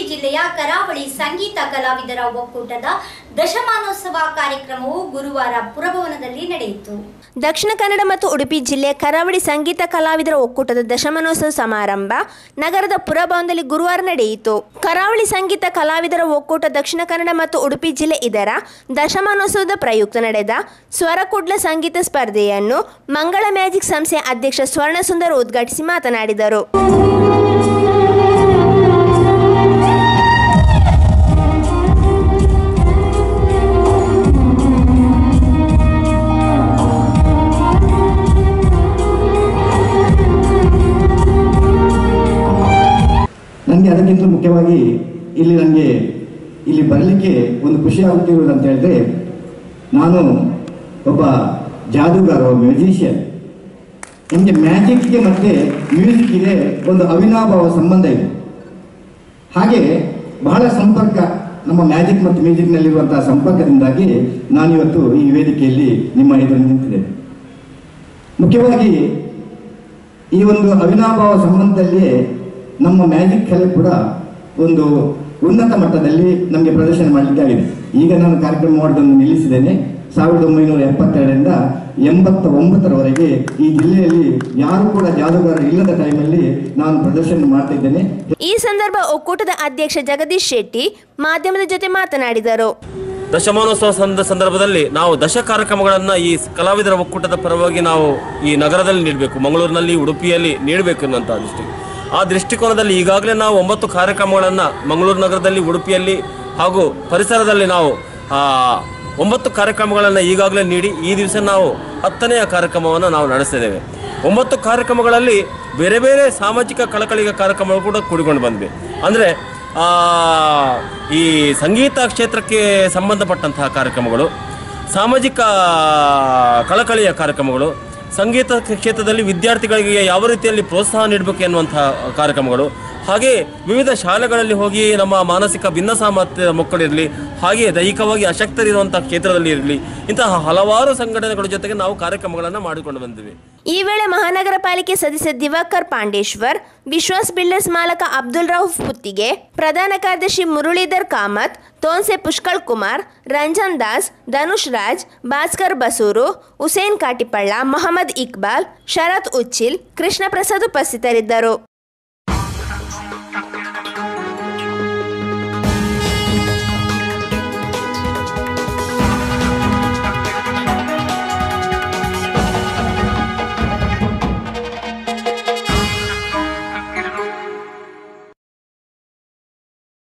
ಜಿಲ್ಲೆಯ ಕರಾವಳಿ ಸಂಗೀತ ಕಲಾವಿದರ ಒಕ್ಕೂಟದ ದಶಮಾನೋತ್ಸವ ಕಾರ್ಯಕ್ರಮವು ಗುರುವಾರ ಪುರಭವನದಲ್ಲಿ ನಡೆಯಿತು ದಕ್ಷಿಣ ಕನ್ನಡ ಮತ್ತು ಉಡುಪಿ ಜಿಲ್ಲೆಯ ಕರಾವಳಿ ಸಂಗೀತ ಕಲಾವಿದರ ಒಕ್ಕೂಟದ ದಶಮಾನೋತ್ಸವ ಸಮಾರಂಭ ನಗರದ ಪುರಭವನದಲ್ಲಿ ಗುರುವಾರ ನಡೆಯಿತು ಕರಾವಳಿ ಸಂಗೀತ ಕಲಾವಿದರ ಒಕ್ಕೂಟ ದಕ್ಷಿಣ ಕನ್ನಡ ಮತ್ತು ಉಡುಪಿ ಜಿಲ್ಲೆ ಇದರ ದಶಮಾನೋತ್ಸವದ ಪ್ರಯುಕ್ತ ನಡೆದ ಸ್ವರಕುಡ್ಲ ಸಂಗೀತ ಸ್ಪರ್ಧೆಯನ್ನು ಮಂಗಳ ಮ್ಯಾಜಿಕ್ ಸಂಸ್ಥೆಯ ಅಧ್ಯಕ್ಷ ಸ್ವರ್ಣಸುಂದರ್ ಉದ್ಘಾಟಿಸಿ ಮಾತನಾಡಿದರು ನನಗೆ ಅದಕ್ಕಿಂತ ಮುಖ್ಯವಾಗಿ ಇಲ್ಲಿ ನನಗೆ ಇಲ್ಲಿ ಬರಲಿಕ್ಕೆ ಒಂದು ಖುಷಿ ಆಗುತ್ತಿರುವುದು ಅಂತ ಹೇಳಿದ್ರೆ ನಾನು ಒಬ್ಬ ಜಾದೂಗಾರ ಮ್ಯೂಸಿಷಿಯನ್ ನನಗೆ ಮ್ಯಾಜಿಕ್ಗೆ ಮತ್ತು ಮ್ಯೂಸಿಕ್ಗೆ ಒಂದು ಅವಿನಾಭಾವ ಸಂಬಂಧ ಇದೆ ಹಾಗೆ ಬಹಳ ಸಂಪರ್ಕ ನಮ್ಮ ಮ್ಯಾಜಿಕ್ ಮತ್ತು ಮ್ಯೂಸಿಕ್ನಲ್ಲಿರುವಂತಹ ಸಂಪರ್ಕದಿಂದಾಗಿ ನಾನಿವತ್ತು ಈ ವೇದಿಕೆಯಲ್ಲಿ ನಿಮ್ಮ ಎದುರು ನಿಂತಿದ್ದೇನೆ ಮುಖ್ಯವಾಗಿ ಈ ಒಂದು ಅವಿನಾಭಾವ ಸಂಬಂಧದಲ್ಲಿಯೇ ನಮ್ಮ ಮ್ಯಾಜಿಕ್ ಕಲೆ ಕೂಡ ಒಂದು ಉನ್ನತ ಮಟ್ಟದಲ್ಲಿ ನಮಗೆ ಪ್ರದರ್ಶನ ಮಾಡಲಿಕ್ಕೆ ಆಗಿದೆ ಈಗ ನಾನು ಕಾರ್ಯಕ್ರಮ ಮಾಡೋದನ್ನು ನಿಲ್ಲಿಸಿದ್ದೇನೆ ಸಾವಿರದ ಒಂಬೈನೂರ ಎಪ್ಪತ್ತೆರಡರಿಂದ ಎಂಬತ್ತ ಒಂಬತ್ತರವರೆಗೆ ಈ ಜಿಲ್ಲೆಯಲ್ಲಿ ಯಾರು ಕೂಡ ಜಾದೂಗಾರರು ಇಲ್ಲದ ಟೈಮಲ್ಲಿ ನಾನು ಪ್ರದರ್ಶನ ಮಾಡ್ತಾ ಇದ್ದೇನೆ ಈ ಸಂದರ್ಭ ಒಕ್ಕೂಟದ ಅಧ್ಯಕ್ಷ ಜಗದೀಶ್ ಶೆಟ್ಟಿ ಮಾಧ್ಯಮದ ಜೊತೆ ಮಾತನಾಡಿದರು ದಶಮಾನೋತ್ಸವ ಸಂದ ಸಂದರ್ಭದಲ್ಲಿ ನಾವು ದಶ ಕಾರ್ಯಕ್ರಮಗಳನ್ನು ಈ ಕಲಾವಿದರ ಒಕ್ಕೂಟದ ಪರವಾಗಿ ನಾವು ಈ ನಗರದಲ್ಲಿ ನೀಡಬೇಕು ಮಂಗಳೂರಿನಲ್ಲಿ ಉಡುಪಿಯಲ್ಲಿ ನೀಡಬೇಕು ಅನ್ನುವಂಥ ದೃಷ್ಟಿ ಆ ದೃಷ್ಟಿಕೋನದಲ್ಲಿ ಈಗಾಗಲೇ ನಾವು ಒಂಬತ್ತು ಕಾರ್ಯಕ್ರಮಗಳನ್ನು ಮಂಗಳೂರು ನಗರದಲ್ಲಿ ಉಡುಪಿಯಲ್ಲಿ ಹಾಗೂ ಪರಿಸರದಲ್ಲಿ ನಾವು ಆ, ಒಂಬತ್ತು ಕಾರ್ಯಕ್ರಮಗಳನ್ನು ಈಗಾಗಲೇ ನೀಡಿ ಈ ದಿವಸ ನಾವು ಹತ್ತನೆಯ ಕಾರ್ಯಕ್ರಮವನ್ನು ನಾವು ನಡೆಸ್ತಿದ್ದೇವೆ ಒಂಬತ್ತು ಕಾರ್ಯಕ್ರಮಗಳಲ್ಲಿ ಬೇರೆ ಬೇರೆ ಸಾಮಾಜಿಕ ಕಳಕಳಿಗ ಕಾರ್ಯಕ್ರಮಗಳು ಕೂಡ ಕೂಡಿಕೊಂಡು ಬಂದಿವೆ ಅಂದರೆ ಆ, ಈ ಸಂಗೀತ ಕ್ಷೇತ್ರಕ್ಕೆ ಸಂಬಂಧಪಟ್ಟಂತಹ ಕಾರ್ಯಕ್ರಮಗಳು ಸಾಮಾಜಿಕ ಕಳಕಳಿಯ ಕಾರ್ಯಕ್ರಮಗಳು ಸಂಗೀತ ಕ್ಷೇತ್ರದಲ್ಲಿ ವಿದ್ಯಾರ್ಥಿಗಳಿಗೆ ಯಾವ ರೀತಿಯಲ್ಲಿ ಪ್ರೋತ್ಸಾಹ ನೀಡಬೇಕು ಎನ್ನುವಂತಹ ಕಾರ್ಯಕ್ರಮಗಳು ಹಾಗೆ ವಿವಿಧ ಶಾಲೆಗಳಲ್ಲಿ ಹೋಗಿ ನಮ್ಮ ಮಾನಸಿಕ ಭಿನ್ನಸಾಮರ್ಥ್ಯದ ಮಕ್ಕಳಿರಲಿ ಹಾಗೆ ದೈಹಿಕವಾಗಿ ಅಶಕ್ತರಿರುವಂಥ ಕ್ಷೇತ್ರದಲ್ಲಿ ಇರಲಿ ಇಂತಹ ಹಲವಾರು ಸಂಘಟನೆಗಳ ಜೊತೆಗೆ ನಾವು ಕಾರ್ಯಕ್ರಮಗಳನ್ನು ಮಾಡಿಕೊಂಡು ಬಂದಿವೆ ಈ ವೇಳೆ ಮಹಾನಗರ ಪಾಲಿಕೆ ಸದಸ್ಯ ದಿವಾಕರ್ ಪಾಂಡೇಶ್ವರ್ ವಿಶ್ವಾಸ್ ಬಿಲ್ಡರ್ಸ್ ಮಾಲಕ ಅಬ್ದುಲ್ ರೌಫ್ ಪುತ್ತಿಗೆ ಪ್ರಧಾನ ಕಾರ್ಯದರ್ಶಿ ಮುರಳೀಧರ್ ಕಾಮತ್ ತೋನ್ಸೆ ಪುಷ್ಕಳ್ ಕುಮಾರ್ ರಂಜನ್ ದಾಸ್ ಧನುಷ್ ರಾಜ್ ಭಾಸ್ಕರ್ ಬಸೂರು ಹುಸೇನ್ ಕಾಟಿಪಳ್ಳ ಮೊಹಮ್ಮದ್ ಇಕ್ಬಾಲ್ ಶರತ್ ಉಚ್ಚಿಲ್ ಕೃಷ್ಣ ಪ್ರಸಾದ್ ಉಪಸ್ಥಿತರಿದ್ದರು